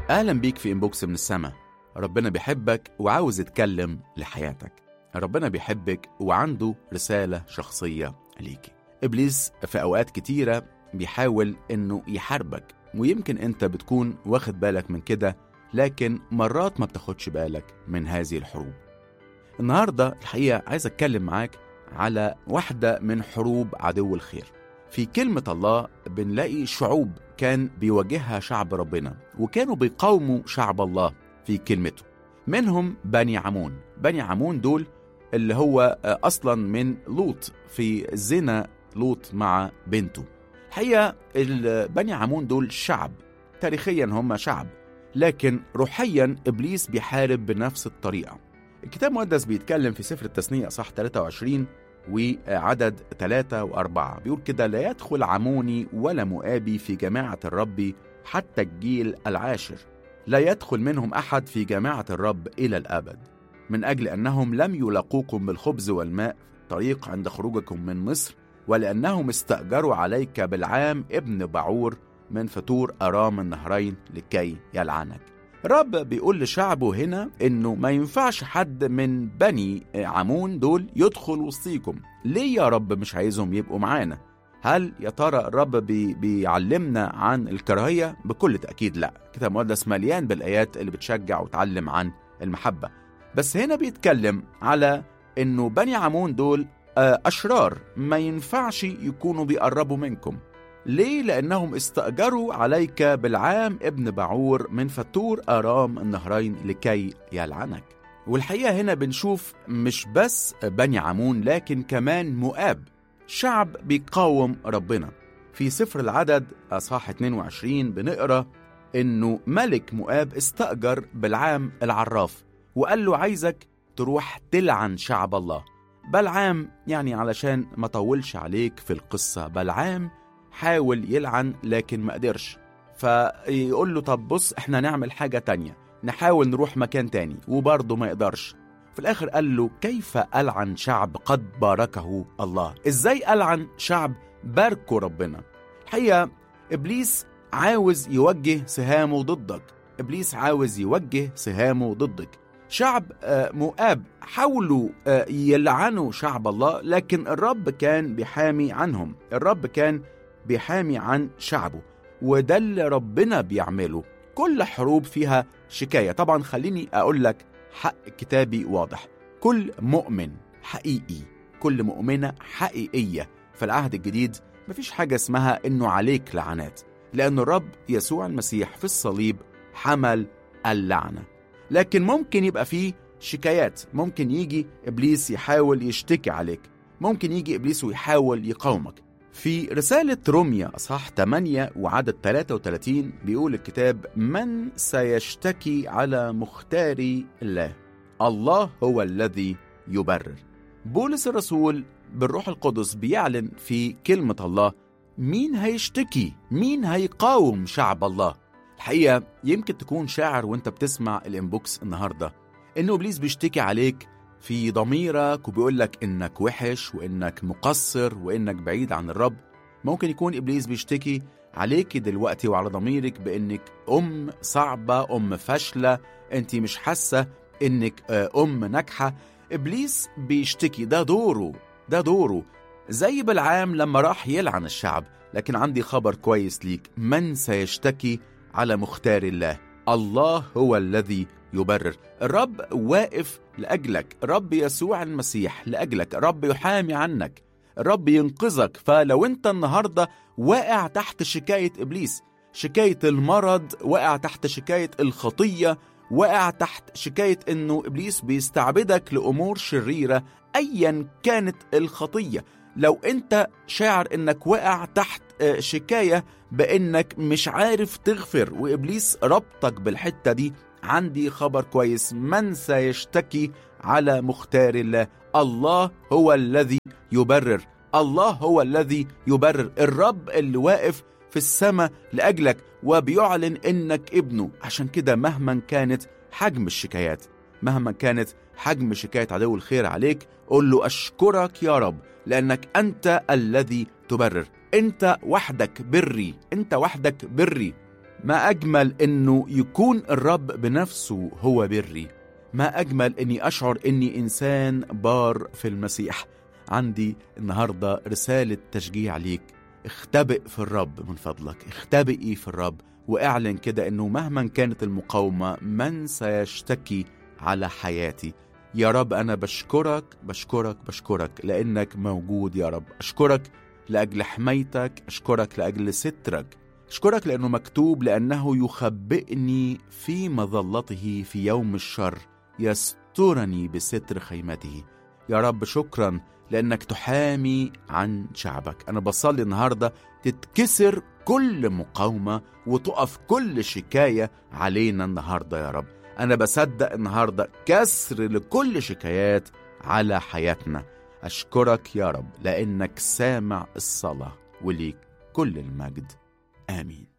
أهلا بيك في إنبوكس من السما ربنا بيحبك وعاوز يتكلم لحياتك ربنا بيحبك وعنده رسالة شخصية ليكي إبليس في أوقات كتيرة بيحاول إنه يحاربك ويمكن أنت بتكون واخد بالك من كده لكن مرات ما بتاخدش بالك من هذه الحروب النهاردة الحقيقة عايز أتكلم معاك على واحدة من حروب عدو الخير في كلمة الله بنلاقي شعوب كان بيواجهها شعب ربنا وكانوا بيقاوموا شعب الله في كلمته منهم بني عمون بني عمون دول اللي هو أصلا من لوط في زنا لوط مع بنته الحقيقة بني عمون دول شعب تاريخيا هم شعب لكن روحيا إبليس بيحارب بنفس الطريقة الكتاب المقدس بيتكلم في سفر التثنية صح 23 وعدد ثلاثة وأربعة بيقول كده لا يدخل عموني ولا مؤابي في جماعة الرب حتى الجيل العاشر لا يدخل منهم أحد في جماعة الرب إلى الأبد من أجل أنهم لم يلاقوكم بالخبز والماء طريق عند خروجكم من مصر ولأنهم استأجروا عليك بالعام ابن بعور من فطور أرام النهرين لكي يلعنك الرب بيقول لشعبه هنا انه ما ينفعش حد من بني عمون دول يدخل وسطيكم ليه يا رب مش عايزهم يبقوا معانا هل يا ترى الرب بي بيعلمنا عن الكراهية؟ بكل تأكيد لا كتاب المقدس مليان بالآيات اللي بتشجع وتعلم عن المحبة بس هنا بيتكلم على انه بني عمون دول أشرار ما ينفعش يكونوا بيقربوا منكم ليه؟ لأنهم استأجروا عليك بالعام ابن بعور من فتور آرام النهرين لكي يلعنك والحقيقة هنا بنشوف مش بس بني عمون لكن كمان مؤاب شعب بيقاوم ربنا في سفر العدد أصحاح 22 بنقرأ إنه ملك مؤاب استأجر بالعام العراف وقال له عايزك تروح تلعن شعب الله بلعام يعني علشان ما طولش عليك في القصة بلعام حاول يلعن لكن ما قدرش فيقول له طب بص احنا نعمل حاجة تانية نحاول نروح مكان تاني وبرضه ما يقدرش في الآخر قال له كيف ألعن شعب قد باركه الله إزاي ألعن شعب باركه ربنا الحقيقة إبليس عاوز يوجه سهامه ضدك إبليس عاوز يوجه سهامه ضدك شعب مؤاب حاولوا يلعنوا شعب الله لكن الرب كان بيحامي عنهم الرب كان بيحامي عن شعبه وده اللي ربنا بيعمله كل حروب فيها شكاية طبعا خليني أقول لك حق كتابي واضح كل مؤمن حقيقي كل مؤمنة حقيقية في العهد الجديد مفيش حاجة اسمها إنه عليك لعنات لأن الرب يسوع المسيح في الصليب حمل اللعنة لكن ممكن يبقى فيه شكايات ممكن يجي إبليس يحاول يشتكي عليك ممكن يجي إبليس ويحاول يقاومك في رسالة روميا أصحاح 8 وعدد 33 بيقول الكتاب من سيشتكي على مختار الله الله هو الذي يبرر بولس الرسول بالروح القدس بيعلن في كلمة الله مين هيشتكي مين هيقاوم شعب الله الحقيقة يمكن تكون شاعر وانت بتسمع الانبوكس النهاردة انه ابليس بيشتكي عليك في ضميرك وبيقول لك انك وحش وانك مقصر وانك بعيد عن الرب ممكن يكون ابليس بيشتكي عليك دلوقتي وعلى ضميرك بانك ام صعبه ام فاشله انت مش حاسه انك ام ناجحه ابليس بيشتكي ده دوره ده دوره زي بالعام لما راح يلعن الشعب لكن عندي خبر كويس ليك من سيشتكي على مختار الله الله هو الذي يبرر الرب واقف لأجلك الرب يسوع المسيح لأجلك الرب يحامي عنك الرب ينقذك فلو انت النهاردة واقع تحت شكاية إبليس شكاية المرض واقع تحت شكاية الخطية واقع تحت شكاية انه إبليس بيستعبدك لأمور شريرة أيا كانت الخطية لو انت شاعر انك واقع تحت شكاية بانك مش عارف تغفر وإبليس ربطك بالحتة دي عندي خبر كويس من سيشتكي على مختار الله الله هو الذي يبرر الله هو الذي يبرر الرب اللي واقف في السماء لأجلك وبيعلن إنك ابنه عشان كده مهما كانت حجم الشكايات مهما كانت حجم شكاية عدو الخير عليك قول له أشكرك يا رب لأنك أنت الذي تبرر أنت وحدك بري أنت وحدك بري ما أجمل إنه يكون الرب بنفسه هو بري ما أجمل إني أشعر إني إنسان بار في المسيح عندي النهاردة رسالة تشجيع ليك اختبئ في الرب من فضلك اختبئي في الرب واعلن كده انه مهما كانت المقاومة من سيشتكي على حياتي يا رب انا بشكرك بشكرك بشكرك لانك موجود يا رب اشكرك لاجل حمايتك اشكرك لاجل سترك اشكرك لانه مكتوب لانه يخبئني في مظلته في يوم الشر يسترني بستر خيمته يا رب شكرا لانك تحامي عن شعبك انا بصلي النهارده تتكسر كل مقاومه وتقف كل شكايه علينا النهارده يا رب انا بصدق النهارده كسر لكل شكايات على حياتنا اشكرك يا رب لانك سامع الصلاه وليك كل المجد امين